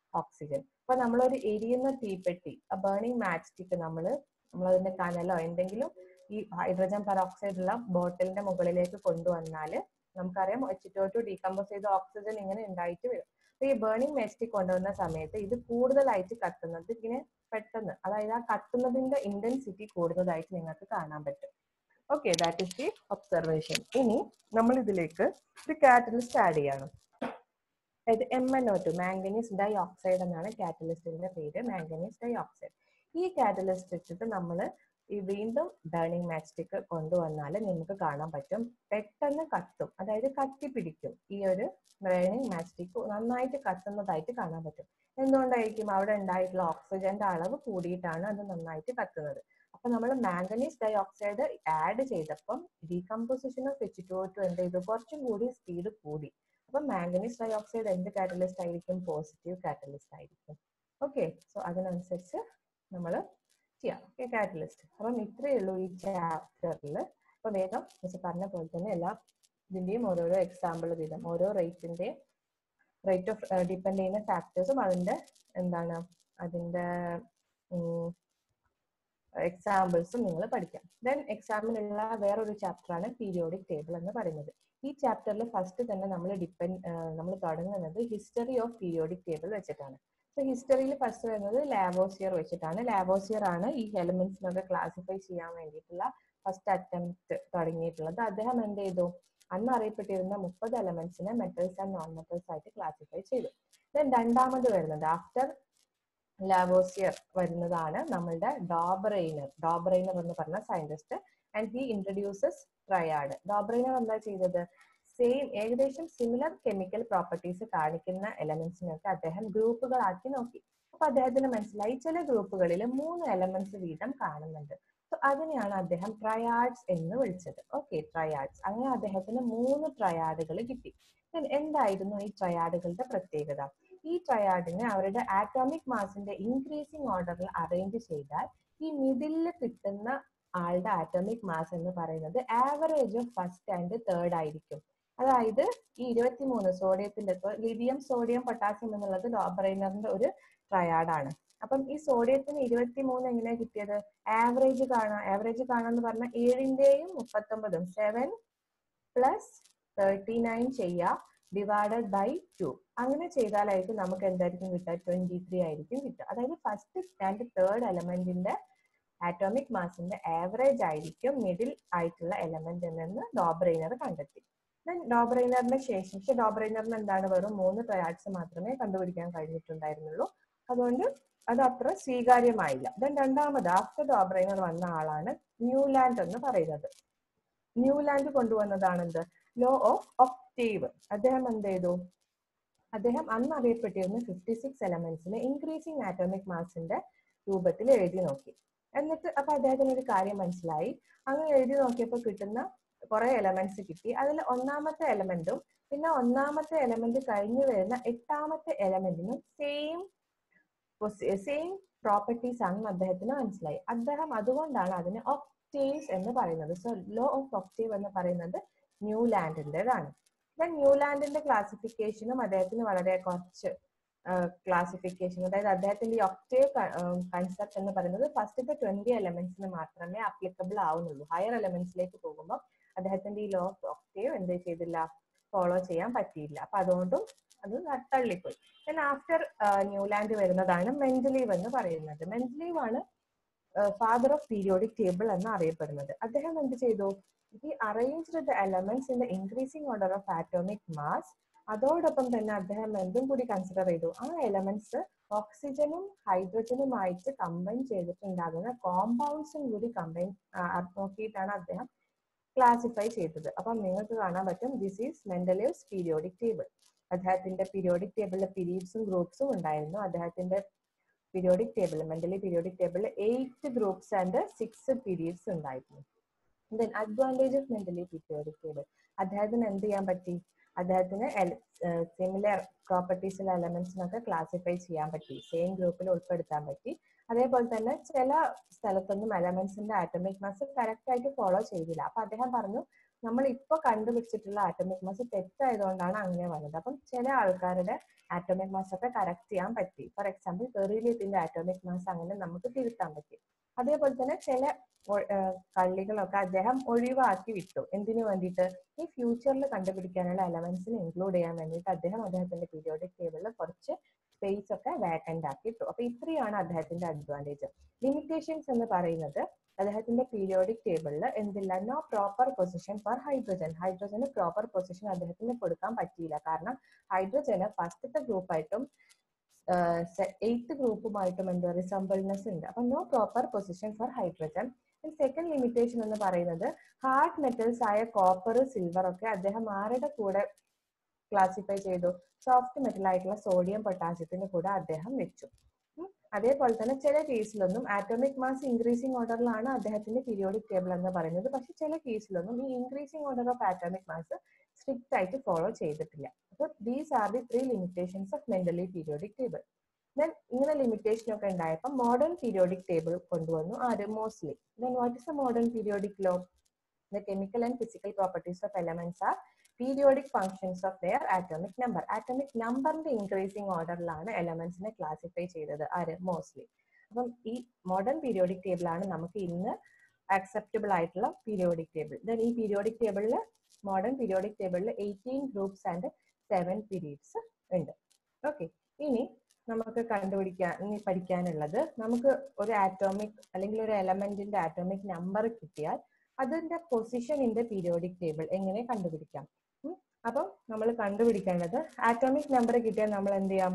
ഓക്സിജൻ അപ്പൊ നമ്മളൊരു എരിയുന്ന തീപ്പെട്ടി ബേണിംഗ് മാച്ച് സ്റ്റിക്ക് നമ്മൾ നമ്മളതിന്റെ കനലോ എന്തെങ്കിലും ഈ ഹൈഡ്രജൻ പെറോക്സൈഡ് ഉള്ള ബോട്ടിലിന്റെ മുകളിലേക്ക് കൊണ്ടുവന്നാൽ നമുക്കറിയാം എച്ച് ടു ടു ഡീകമ്പോസ് ചെയ്ത ഓക്സിജൻ ഇങ്ങനെ ഉണ്ടായിട്ട് വരും അപ്പൊ ഈ ബേണിംഗ് മാച്ച് കൊണ്ടുവന്ന സമയത്ത് ഇത് കൂടുതലായിട്ട് കത്തുന്നത് ഇങ്ങനെ പെട്ടെന്ന് അതായത് ആ കത്തുന്നതിന്റെ ഇന്റൻസിറ്റി കൂടുതലായിട്ട് നിങ്ങൾക്ക് കാണാൻ പറ്റും okay that is the observation ഇനി നമ്മൾ ഇതിലേക്ക് ഒരു കാറ്റലിസ്റ്റ് ആഡ് ചെയ്യണം അതായത് M N O two manganese dioxide എന്നാണ് കാറ്റലിസ്റ്റിന്റെ പേര് മാംഗനീസ് ഡൈ ഓക്സൈഡ് ഈ കാറ്റലിസ്റ്റ് വെച്ചിട്ട് നമ്മൾ ഈ വീണ്ടും ബേണിംഗ് മാസ്റ്റിക് കൊണ്ടുവന്നാൽ നിങ്ങൾക്ക് കാണാൻ പറ്റും പെട്ടെന്ന് കത്തും അതായത് കത്തി പിടിക്കും ഈ ഒരു ബേണിംഗ് മാസ്റ്റിക് നന്നായിട്ട് കത്തുന്നതായിട്ട് കാണാൻ പറ്റും എന്തുകൊണ്ടായിരിക്കും അവിടെ ഉണ്ടായിട്ടുള്ള ഓക്സിജന്റെ അളവ് കൂടിയിട്ടാണ് അത് നന്നായിട്ട് കത്തുന്നത് അപ്പൊ നമ്മൾ മാംഗനീസ് ഡൈ ഓക്സൈഡ് ആഡ് ചെയ്തപ്പം decomposition of H two two എന്ത് ചെയ്തു കുറച്ചും കൂടി സ്പീഡ് കൂടി അപ്പൊ മാംഗനീസ് ഡൈ ഓക്സൈഡ് എന്ത് കാറ്റലിസ്റ്റ് ആയിരിക്കും പോസിറ്റീവ് കാറ്റലിസ്റ്റ് ആയിരിക്കും ഓക്കെ സോ അതിനനുസരിച്ച് നമ്മൾ ചെയ്യാം ഓക്കെ കാറ്റലിസ്റ്റ് അപ്പം ഇത്രയേ ഉള്ളൂ ഈ ചാപ്റ്ററിൽ അപ്പൊ വേഗം മിസ് പറഞ്ഞ പോലെ തന്നെ എല്ലാ ഇതിന്റെയും ഓരോരോ എക്സാമ്പിൾ വീതം ഓരോ റേറ്റിന്റെ റേറ്റ് ഓഫ് ഡിപ്പെൻഡ് ചെയ്യുന്ന ഫാക്ടേഴ്സും അതിന്റെ എന്താണ് അതിന്റെ എക്സാമ്പിൾസും നിങ്ങൾ പഠിക്കാം ദെൻ എക്സാമിനുള്ള വേറൊരു ചാപ്റ്ററാണ് പീരിയോഡിക് ടേബിൾ എന്ന് പറയുന്നത് ഈ ചാപ്റ്ററിൽ ഫസ്റ്റ് തന്നെ നമ്മൾ ഡിപ്പെൻഡ് നമ്മൾ തുടങ്ങുന്നത് ഹിസ്റ്ററി ഓഫ് പീരിയോഡിക് ടേബിൾ വെച്ചിട്ടാണ് സോ ഹിസ്റ്ററിയിൽ ഫസ്റ്റ് വരുന്നത് ലാവോസിയർ വെച്ചിട്ടാണ് ലാവോസിയർ ആണ് ഈ എലമെന്റ്സിനൊക്കെ ക്ലാസിഫൈ ചെയ്യാൻ വേണ്ടിയിട്ടുള്ള ഫസ്റ്റ് അറ്റംപ്റ്റ് തുടങ്ങിയിട്ടുള്ളത് അദ്ദേഹം എന്ത് ചെയ്തു അന്ന് അറിയപ്പെട്ടിരുന്ന മുപ്പത് എലമെന്റ്സിനെ മെറ്റൽസ് ആൻഡ് നോൺ മെറ്റൽസ് ആയിട്ട് ക്ലാസിഫൈ ചെയ്തു ദെൻ രണ്ടാമത് വരുന്നത് ആഫ്റ്റർ ലാവോസിയർ വരുന്നതാണ് നമ്മളുടെ ഡോബ്രെയിനർ ഡോബ്രെയിനർ എന്ന് പറഞ്ഞ scientist and he introduces triad Dobereiner എന്താ ചെയ്തത് സെയിം ഏകദേശം സിമിലർ കെമിക്കൽ പ്രോപ്പർട്ടീസ് കാണിക്കുന്ന എലമെന്റ്സിനൊക്കെ അദ്ദേഹം ഗ്രൂപ്പുകളാക്കി നോക്കി അപ്പൊ അദ്ദേഹത്തിന് മനസ്സിലായി ചില ഗ്രൂപ്പുകളിൽ മൂന്ന് എലമെന്റ്സ് വീതം കാണുന്നുണ്ട് സോ അതിനെയാണ് അദ്ദേഹം ട്രയാഡ്സ് എന്ന് വിളിച്ചത് ഓക്കെ ട്രയാഡ്സ് അങ്ങനെ അദ്ദേഹത്തിന് മൂന്ന് ട്രയാഡുകൾ കിട്ടി എന്തായിരുന്നു ഈ ട്രയാഡുകളുടെ പ്രത്യേകത ഈ ട്രയാഡിനെ അവരുടെ ആറ്റോമിക് മാസിന്റെ ഇൻക്രീസിങ് ഓർഡറിൽ അറേഞ്ച് ചെയ്താൽ ഈ മിഡിലിൽ കിട്ടുന്ന ആളുടെ ആറ്റോമിക് മാസ് എന്ന് പറയുന്നത് average of first and third ആയിരിക്കും അതായത് ഈ ഇരുപത്തിമൂന്ന് സോഡിയത്തിന്റെ ലിഥിയം സോഡിയം പൊട്ടാസ്യം എന്നുള്ളത് ഡോബറൈനറിന്റെ ഒരു ട്രയാഡാണ് അപ്പം ഈ സോഡിയത്തിന് ഇരുപത്തിമൂന്ന് എങ്ങനെ കിട്ടിയത് ആവറേജ് കാണാം ആവറേജ് കാണാന്ന് പറഞ്ഞാൽ ഏഴിന്റെയും മുപ്പത്തൊമ്പതും സെവൻ പ്ലസ് തേർട്ടി നയൻ ചെയ്യുക ഡിവൈഡഡ് ബൈ ടു അങ്ങനെ ചെയ്താലായിരിക്കും നമുക്ക് എന്തായിരിക്കും കിട്ടുക ട്വന്റി ത്രീ ആയിരിക്കും കിട്ടുക അതായത് ഫസ്റ്റ് ആൻഡ് തേർഡ് എലമെന്റിന്റെ ആറ്റോമിക് മാസിന്റെ ആവറേജ് ആയിരിക്കും മിഡിൽ ആയിട്ടുള്ള എലമെന്റ് എന്ന് ഡോബ്രെയിനർ കണ്ടെത്തി ദെൻ ഡോബ്രെയിനറിന് ശേഷം പക്ഷെ ഡോബ്രെയിനറിന് എന്താണ് വെറും മൂന്ന് ട്രയാഡ്സ് മാത്രമേ കണ്ടുപിടിക്കാൻ കഴിഞ്ഞിട്ടുണ്ടായിരുന്നുള്ളൂ അതുകൊണ്ട് അത് അത്ര സ്വീകാര്യമായില്ല ദെൻ രണ്ടാമത് ആഫ്റ്റർ ഡോബ്രെയിനർ വന്ന ആളാണ് ന്യൂലാൻഡ് എന്ന് പറയുന്നത് ന്യൂലാൻഡ് കൊണ്ടുവന്നതാണ് എന്ത് ലോ ഓഫ് ഒക്ടേവ് അദ്ദേഹം എന്ത് ചെയ്തു അദ്ദേഹം അന്ന് അറിയപ്പെട്ടിരുന്ന ഫിഫ്റ്റി സിക്സ് എലമെന്റ്സിനെ ഇൻക്രീസിങ് ആറ്റോമിക് മാസിന്റെ രൂപത്തിൽ എഴുതി നോക്കി എന്നിട്ട് അപ്പൊ അദ്ദേഹത്തിന് ഒരു കാര്യം മനസ്സിലായി അങ്ങനെ എഴുതി നോക്കിയപ്പോൾ കിട്ടുന്ന കുറെ എലമെന്റ്സ് കിട്ടി അതിൽ ഒന്നാമത്തെ എലമെന്റും പിന്നെ ഒന്നാമത്തെ എലമെന്റ് കഴിഞ്ഞു വരുന്ന എട്ടാമത്തെ എലമെന്റിനും സെയിം സെയിം പ്രോപ്പർട്ടീസ് ആണെന്ന് അദ്ദേഹത്തിന് മനസ്സിലായി അദ്ദേഹം അതുകൊണ്ടാണ് അതിനെ ഒക്ടേവ്സ് എന്ന് പറയുന്നത് സോ ലോ ഓഫ് ഒക്ടേവ് എന്ന് പറയുന്നത് ന്യൂലാൻഡിൻ്റെതാണ് ദെൻ ന്യൂലാൻഡിന്റെ ക്ലാസിഫിക്കേഷനും അദ്ദേഹത്തിന് വളരെ കുറച്ച് ക്ലാസിഫിക്കേഷൻ അതായത് അദ്ദേഹത്തിന്റെ ഈ ഒക്ടേവ് കൺസെപ്റ്റ് എന്ന് പറയുന്നത് ഫസ്റ്റത്തെ ട്വന്റി എലമെന്റ്സിന് മാത്രമേ അപ്ലിക്കബിൾ ആവുന്നുള്ളൂ ഹയർ എലമെന്റ്സിലേക്ക് പോകുമ്പോൾ അദ്ദേഹത്തിന്റെ ഈ ലോ ഓഫ് ഒക്ടേവ് എന്ത് ചെയ്തില്ല ഫോളോ ചെയ്യാൻ പറ്റിയില്ല അപ്പൊ അതുകൊണ്ടും അത് തള്ളിപ്പോയി ദെൻ ആഫ്റ്റർ ന്യൂലാൻഡ് വരുന്നതാണ് മെന്റലീവ് എന്ന് പറയുന്നത് മെന്റലീവ് ആണ് ഫാദർ ഓഫ് പീരിയോഡിക് ടേബിൾ എന്ന് അറിയപ്പെടുന്നത് അദ്ദേഹം എന്ത് ചെയ്തു he arranged the elements in the increasing order of atomic mass അതോടൊപ്പം തന്നെ അദ്ദേഹം എന്തും കൂടി കൺസിഡർ ചെയ്തു ആ എലമെന്റ്സ് ഓക്സിജനും ഹൈഡ്രജനുമായിട്ട് കമ്പൈൻ ചെയ്തിട്ടുണ്ടാകുന്ന കോമ്പൗണ്ട്സും കൂടി കമ്പൈൻ നോക്കിയിട്ടാണ് അദ്ദേഹം ക്ലാസിഫൈ ചെയ്തത് അപ്പം നിങ്ങൾക്ക് കാണാൻ പറ്റും this is Mendeleev's periodic table അദ്ദേഹത്തിന്റെ പീരിയോഡിക് ടേബിളിലെ പീരീഡ്സും ഗ്രൂപ്പ്സും ഉണ്ടായിരുന്നു അദ്ദേഹത്തിന്റെ പീരിയോഡിക് ടേബിൾ മെന്റലി പീരിയോഡിക് ടേബിളിൽ eight groups and six periods ഉണ്ടായിരുന്നു then advantage of Mendeleev periodic table അദ്ദേഹത്തിന് എന്ത് ചെയ്യാൻ പറ്റി അദ്ദേഹത്തിന് സിമിലർ പ്രോപ്പർട്ടീസിലെ എലമെന്റ്സിനൊക്കെ ക്ലാസിഫൈ ചെയ്യാൻ പറ്റി സെയിം ഗ്രൂപ്പിൽ ഉൾപ്പെടുത്താൻ പറ്റി അതേപോലെ തന്നെ ചില സ്ഥലത്തൊന്നും എലമെന്റ്സിന്റെ ആറ്റമിക് മാസ് കറക്റ്റ് ആയിട്ട് ഫോളോ ചെയ്തില്ല അപ്പൊ അദ്ദേഹം പറഞ്ഞു നമ്മൾ ഇപ്പൊ കണ്ടുപിടിച്ചിട്ടുള്ള ആറ്റോമിക് മാസ് തെറ്റായതുകൊണ്ടാണ് അങ്ങനെ വന്നത് അപ്പം ചില ആൾക്കാരുടെ ആറ്റോമിക് മാസ് ഒക്കെ കറക്റ്റ് ചെയ്യാൻ പറ്റി ഫോർ എക്സാമ്പിൾ ബെറീലിയത്തിന്റെ ആറ്റോമിക് മാസ് അങ്ങനെ നമുക്ക് തിരുത്താൻ പറ്റി അതേപോലെ തന്നെ ചില കള്ളികളൊക്കെ അദ്ദേഹം ഒഴിവാക്കി വിട്ടു എന്തിനു വേണ്ടിയിട്ട് ഈ ഫ്യൂച്ചറിൽ കണ്ടുപിടിക്കാനുള്ള എലമെന്റ്സിന് ഇൻക്ലൂഡ് ചെയ്യാൻ വേണ്ടിയിട്ട് അദ്ദേഹം അദ്ദേഹത്തിന്റെ പീരിയോഡിക് ടേബിളിൽ കുറച്ച് സ്പേസ് ഒക്കെ വാക്കന്റ് ആക്കി ഇട്ടു അപ്പൊ ഇത്രയാണ് അദ്ദേഹത്തിന്റെ അഡ്വാൻറ്റേജ് ലിമിറ്റേഷൻസ് എന്ന് പറയുന്നത് അദ്ദേഹത്തിന്റെ പീരിയോഡിക് ടേബിളിൽ എന്തില്ല no proper position for hydrogen ഹൈഡ്രജന് പ്രോപ്പർ പൊസിഷൻ അദ്ദേഹത്തിന് കൊടുക്കാൻ പറ്റിയില്ല കാരണം ഹൈഡ്രജന് ഫസ്റ്റത്തെ ഗ്രൂപ്പായിട്ടും എയ്ത്ത് ഗ്രൂപ്പുമായിട്ടും എന്താ റിസംബിൾനെസ് ഉണ്ട് അപ്പൊ no proper position for hydrogen second limitation എന്ന് പറയുന്നത് ഹാർഡ് മെറ്റൽസ് ആയ കോപ്പർ സിൽവർ ഒക്കെ അദ്ദേഹം ആരുടെ കൂടെ ക്ലാസിഫൈ ചെയ്തു സോഫ്റ്റ് മെറ്റൽ ആയിട്ടുള്ള സോഡിയം പൊട്ടാസ്യത്തിന് കൂടെ അദ്ദേഹം വെച്ചു അതേപോലെ തന്നെ ചില കേസിലൊന്നും ആറ്റോമിക് മാസ് ഇൻക്രീസിംഗ് ഓർഡറിലാണ് അദ്ദേഹത്തിന്റെ പീരിയോഡിക് ടേബിൾ എന്ന് പറയുന്നത് പക്ഷെ ചില കേസിലൊന്നും ഈ increasing order of atomic mass strict ആയിട്ട് ഫോളോ ചെയ്തിട്ടില്ല അപ്പൊ these are the three limitations of Mendeleev periodic table then ഇങ്ങനെ ലിമിറ്റേഷൻ ഒക്കെ ഉണ്ടായപ്പോൾ മോഡേൺ പീരിയോഡിക് ടേബിൾ കൊണ്ടുവന്നു ആര് Moseley then what is the modern periodic law the chemical and physical properties of elements are periodic functions of their atomic number atomic നമ്പറിന്റെ increasing ഓർഡറിലാണ് എലമെന്റ്സിനെ classify ചെയ്തത് ആര് മോസ്റ്റ്ലി അപ്പം ഈ മോഡേൺ പീരിയോഡിക് ടേബിൾ ആണ് നമുക്ക് ഇന്ന് അക്സെപ്റ്റബിൾ ആയിട്ടുള്ള പീരിയോഡിക് ടേബിൾ ദെൻ ഈ പീരിയോഡിക് ടേബിളിൽ മോഡേൺ പീരിയോഡിക് ടേബിളിൽ eighteen groups and seven periods ഉണ്ട് ഓക്കെ ഇനി നമുക്ക് കണ്ടുപിടിക്കാൻ ഇനി പഠിക്കാനുള്ളത് നമുക്ക് ഒരു ആറ്റോമിക് അല്ലെങ്കിൽ ഒരു എലമെന്റിന്റെ ആറ്റോമിക് നമ്പർ കിട്ടിയാൽ അതിന്റെ position in the periodic table എങ്ങനെ കണ്ടുപിടിക്കാം അപ്പം നമ്മൾ കണ്ടുപിടിക്കേണ്ടത് ആറ്റോമിക് നമ്പർ കിട്ടിയാൽ നമ്മൾ എന്ത് ചെയ്യാം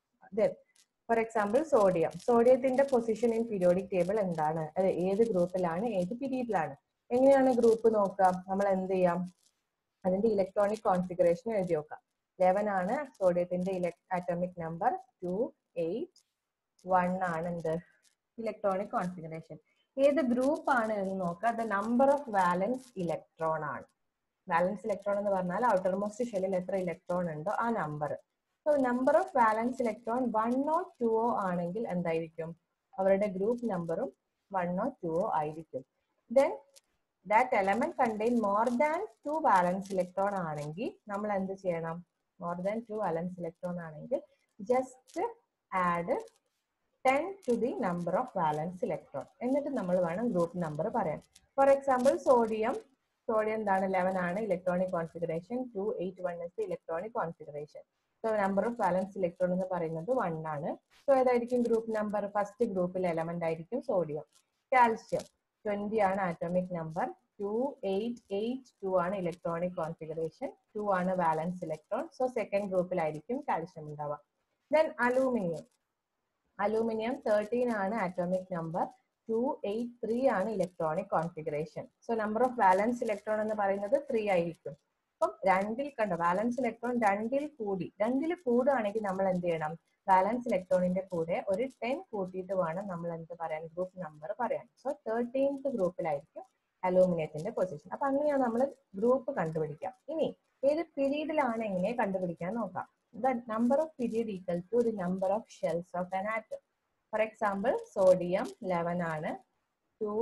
ഫോർ എക്സാമ്പിൾ സോഡിയം സോഡിയത്തിന്റെ പൊസിഷൻ ഇൻ പീരിയോഡിക് ടേബിൾ എന്താണ് അത് ഏത് ഗ്രൂപ്പിലാണ് ഏത് പീരീഡിലാണ് എങ്ങനെയാണ് ഗ്രൂപ്പ് നോക്കാം നമ്മൾ എന്ത് ചെയ്യാം അതിന്റെ ഇലക്ട്രോണിക് കോൺഫിഗറേഷൻ എഴുതി നോക്കാം ലെവൻ ആണ് സോഡിയത്തിന്റെ atomic number two eight one ആണ് എന്ത് ഇലക്ട്രോണിക് കോൺഫിഗറേഷൻ ഏത് ഗ്രൂപ്പ് ആണ് എന്ന് നോക്കുക the number of valence electron ആണ് വാലൻസ് ഇലക്ട്രോൺ എന്ന് പറഞ്ഞാൽ ഔട്ടർ മോസ്റ്റ് ഷെല്ലിൽ എത്ര ഇലക്ട്രോൺ ഉണ്ടോ ആ number so number of valence electron വണ്ണോ ടുവോ ആണെങ്കിൽ എന്തായിരിക്കും അവരുടെ ഗ്രൂപ്പ് നമ്പറും വണ്ണോ ടുവോ ആയിരിക്കും then that element contain more than two valence electron ആണെങ്കിൽ നമ്മൾ എന്ത് ചെയ്യണം more than two valence electron ആണെങ്കിൽ just add ten to the number of valence electron എന്നിട്ട് നമ്മൾ വേണം ഗ്രൂപ്പ് നമ്പർ പറയാൻ ഫോർ എക്സാമ്പിൾ സോഡിയം സോഡിയം എന്താണ് ലെവൻ ആണ് electronic configuration two eight one is electronic configuration so number of valence electron എന്ന് പറയുന്നത് one ആണ് സോ ഏതായിരിക്കും ഗ്രൂപ്പ് നമ്പർ ഫസ്റ്റ് ഗ്രൂപ്പിൽ എലമെന്റ് ആയിരിക്കും സോഡിയം കാൽഷ്യം ട്വന്റി ആണ് atomic number two eight eight two ആണ് ഇലക്ട്രോണിക് കോൺഫിഗറേഷൻ ടു ആണ് valence electron so second ഗ്രൂപ്പിലായിരിക്കും കാൽഷ്യം ഉണ്ടാവുക ദെൻ അലൂമിനിയം അലൂമിനിയം തേർട്ടീൻ ആണ് atomic number two eight three ആണ് electronic configuration so number of valence electron എന്ന് പറയുന്നത് three ആയിരിക്കും അപ്പം രണ്ടിൽ കണ്ടോ വാലൻസ് ഇലക്ട്രോൺ രണ്ടിൽ കൂടി രണ്ടിൽ കൂടുകയാണെങ്കിൽ നമ്മൾ എന്ത് ചെയ്യണം വാലൻസ് ഇലക്ട്രോണിന്റെ കൂടെ ഒരു ടെൻ കൂട്ടിയിട്ട് വേണം നമ്മൾ എന്ത് പറയാൻ ഗ്രൂപ്പ് നമ്പർ പറയാൻ സോ തേർട്ടീൻത്ത് ഗ്രൂപ്പിലായിരിക്കും അലൂമിനിയത്തിന്റെ പൊസിഷൻ അപ്പൊ അങ്ങനെയാണ് നമ്മൾ ഗ്രൂപ്പ് കണ്ടുപിടിക്കാം ഇനി ഏത് പീരീഡിലാണ് എങ്ങനെ കണ്ടുപിടിക്കാൻ നോക്കാം the number of period equal to the number of shells of an atom. For example, sodium 11 ആണ് 2,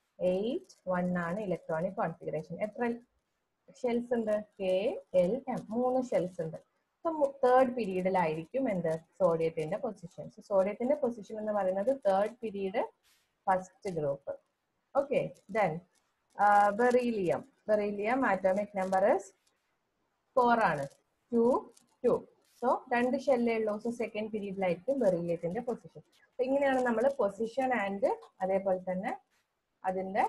8, 1 ആണ് ഇലക്ട്രോണിക് കോൺഫിഗറേഷൻ എത്ര ഷെൽസ് ഉണ്ട് കെ എൽ എം മൂന്ന് ഷെൽസ് ഉണ്ട് സോ തേർഡ് പീരീഡിലായിരിക്കും എന്ത് സോഡിയത്തിന്റെ പൊസിഷൻ സോ സോഡിയത്തിന്റെ പൊസിഷൻ എന്ന് പറയുന്നത് third period first group okay then beryllium beryllium atomic number four ആണ് ടു ടു സോ രണ്ട് ഷെല്ലേ ഉള്ളൂ സോ സെക്കൻഡ് പീരീഡിലായിരിക്കും ബെറീലിയത്തിന്റെ പൊസിഷൻ അപ്പൊ ഇങ്ങനെയാണ് നമ്മൾ പൊസിഷൻ ആൻഡ് അതേപോലെ തന്നെ അതിന്റെ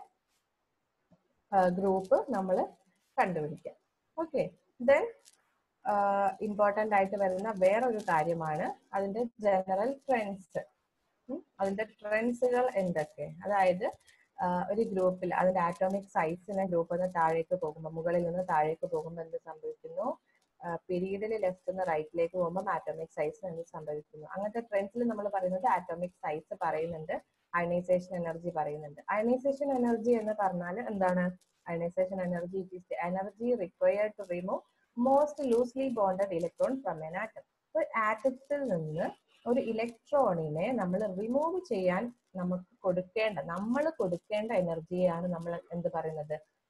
ഗ്രൂപ്പ് നമ്മൾ കണ്ടുപിടിക്കുക ഓക്കെ ദെൻ ഇമ്പോർട്ടൻ്റ് ആയിട്ട് വരുന്ന വേറൊരു കാര്യമാണ് അതിന്റെ ജനറൽ ട്രെൻഡ്സ് അതിന്റെ ട്രെൻഡ്സുകൾ എന്തൊക്കെ അതായത് ഒരു ഗ്രൂപ്പിൽ അതിന്റെ ആറ്റോമിക് സൈസിനെ ഗ്രൂപ്പിൽ നിന്ന് താഴേക്ക് പോകുമ്പോൾ മുകളിൽ നിന്ന് താഴേക്ക് പോകുമ്പോൾ എന്ത് സംഭവിക്കുന്നു പീരീഡിൽ ലെഫ്റ്റ് നിന്ന് റൈറ്റിലേക്ക് പോകുമ്പോൾ ആറ്റോമിക് സൈസ് എന്ത് സംഭവിക്കുന്നു അങ്ങനത്തെ ട്രെൻഡ്സിൽ നമ്മൾ പറയുന്നത് ആറ്റോമിക് സൈസ് പറയുന്നുണ്ട് അയണൈസേഷൻ എനർജി പറയുന്നുണ്ട് അയണൈസേഷൻ എനർജി എന്ന് പറഞ്ഞാൽ എന്താണ് ionisation energy it is energy required to remove most loosely bonded electron from an atom ഒരു ആറ്റത്തിൽ നിന്ന് ഒരു ഇലക്ട്രോണിനെ നമ്മൾ റിമൂവ് ചെയ്യാൻ നമുക്ക് കൊടുക്കേണ്ട നമ്മൾ കൊടുക്കേണ്ട എനർജിയാണ് നമ്മൾ എന്ത് പറയുന്നത്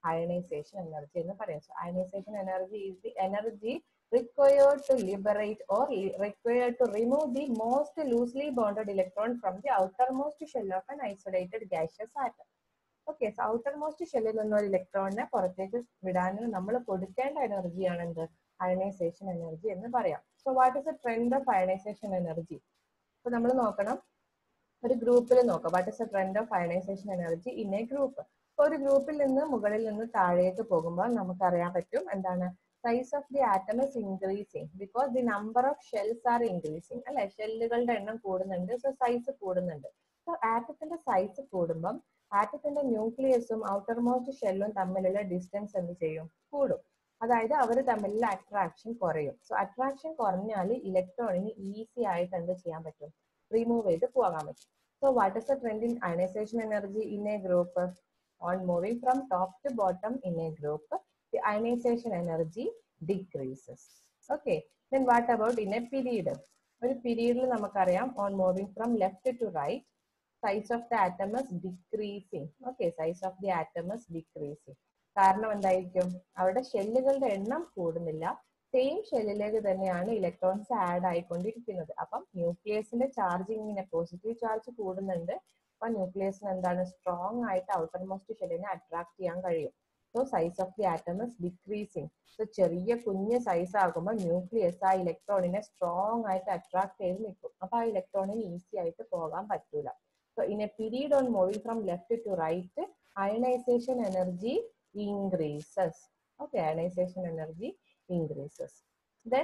അയണൈസേഷൻ എനർജി എന്ന് പറയും so ionization energy is the energy required to liberate or required to remove the most loosely bonded electron from the outermost shell of an isolated gaseous atom. Okay so outermost ഷെല്ലിൽ നിന്ന് ഒരു ഇലക്ട്രോണിനെ പുറത്തേക്ക് വിടാൻ നമ്മൾ കൊടുക്കേണ്ട എനർജിയാണ് എന്ത് അയണൈസേഷൻ എനർജി എന്ന് പറയാം so what is a trend of ionization energy അപ്പൊ നമ്മൾ നോക്കണം ഒരു ഗ്രൂപ്പിൽ നോക്കാം what is a trend of ionization energy in a group ഇപ്പൊ ഒരു ഗ്രൂപ്പിൽ നിന്ന് മുകളിൽ നിന്ന് താഴേക്ക് പോകുമ്പോൾ നമുക്കറിയാൻ പറ്റും എന്താണ് size of the atom is increasing because the number of shells are increasing അല്ലെ ഷെല്ലുകളുടെ എണ്ണം കൂടുന്നുണ്ട് സോ സൈസ് കൂടുന്നുണ്ട് സോ ആറ്റത്തിന്റെ സൈസ് കൂടുമ്പം ആറ്റത്തിന്റെ ന്യൂക്ലിയസും ഔട്ടർമോസ്റ്റ് ഷെല്ലും തമ്മിലുള്ള ഡിസ്റ്റൻസ് എന്ത് ചെയ്യും കൂടും അതായത് അവർ തമ്മിലുള്ള അട്രാക്ഷൻ കുറയും സോ അട്രാക്ഷൻ കുറഞ്ഞാൽ ഇലക്ട്രോണിന് ഈസി ആയിട്ട് എന്ത് ചെയ്യാൻ പറ്റും റിമൂവ് ചെയ്ത് പോകാൻ പറ്റും so what is the trend in ionization energy in a group on moving from top to bottom in a group the ionization energy decreases. Okay, then what about in a period? ഒരു പീരീഡിൽ നമുക്കറിയാം on moving from left to right size of the atom is decreasing okay size of the atom is decreasing കാരണം എന്തായിരിക്കും അവിടെ ഷെല്ലുകളുടെ എണ്ണം കൂടുന്നില്ല same ഷെല്ലിലേക്ക് തന്നെയാണ് electrons add ആയിക്കൊണ്ടിരിക്കുന്നത് അപ്പം ന്യൂക്ലിയസിന്റെ ചാർജിങ്ങിനെ positive charge കൂടുന്നുണ്ട് അപ്പൊ ന്യൂക്ലിയസിന് എന്താണ് സ്ട്രോങ് ആയിട്ട് ഔട്ടർമോസ്റ്റ് ഷെല്ലിനെ അട്രാക്ട് ചെയ്യാൻ കഴിയും so size of the atom is decreasing so ചെറിയ കുഞ്ഞ് സൈസ് ആകുമ്പോൾ ന്യൂക്ലിയസ് ആ ഇലക്ട്രോണിനെ സ്ട്രോങ് ആയിട്ട് അട്രാക്ട് ചെയ്ത് നിൽക്കും അപ്പൊ ആ ഇലക്ട്രോണിന് ഈസി ആയിട്ട് പോകാൻ പറ്റൂല so in a period on moving from left to right ionization energy increases okay ionization energy increases then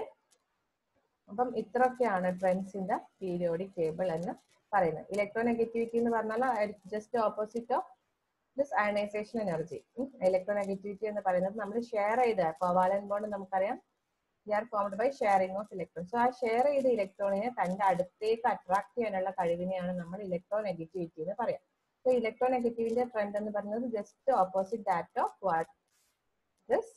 അപ്പം ഇത്രയൊക്കെയാണ് trends in the periodic table എന്ന് പറയുന്നത് ഇലക്ട്രോനെഗറ്റിവിറ്റി എന്ന് പറഞ്ഞാൽ just opposite of this ionization energy electronegativity എന്ന് പറയുന്നത് നമ്മൾ share ചെയ്ത കോവാലൻ ബോണ്ട് നമുക്കറിയാം they are formed by sharing of electron so ആ ഷെയർ ചെയ്ത ഇലക്ട്രോണിനെ തന്റെ അടുത്തേക്ക് അട്രാക്ട് ചെയ്യാനുള്ള കഴിവിനെയാണ് നമ്മൾ ഇലക്ട്രോനെഗറ്റിവിറ്റി എന്ന് പറയാം സോ ഇലക്ട്രോനെഗറ്റിവിന്റെ ട്രെൻഡ് എന്ന് പറയുന്നത് just opposite that of what this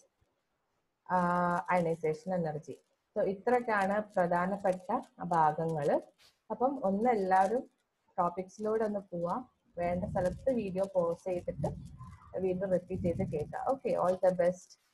ionization energy so ഇത്രയൊക്കെയാണ് പ്രധാനപ്പെട്ട ഭാഗങ്ങൾ അപ്പം ഒന്ന് എല്ലാവരും ടോപ്പിക്സിലൂടെ ഒന്ന് പോവാം വേണ്ട സ്ഥലത്ത് വീഡിയോ പോസ് ചെയ്തിട്ട് വീണ്ടും റിപ്പീറ്റ് ചെയ്ത് കേൾക്കാം ഓക്കെ ഓൾ ദ ബെസ്റ്റ്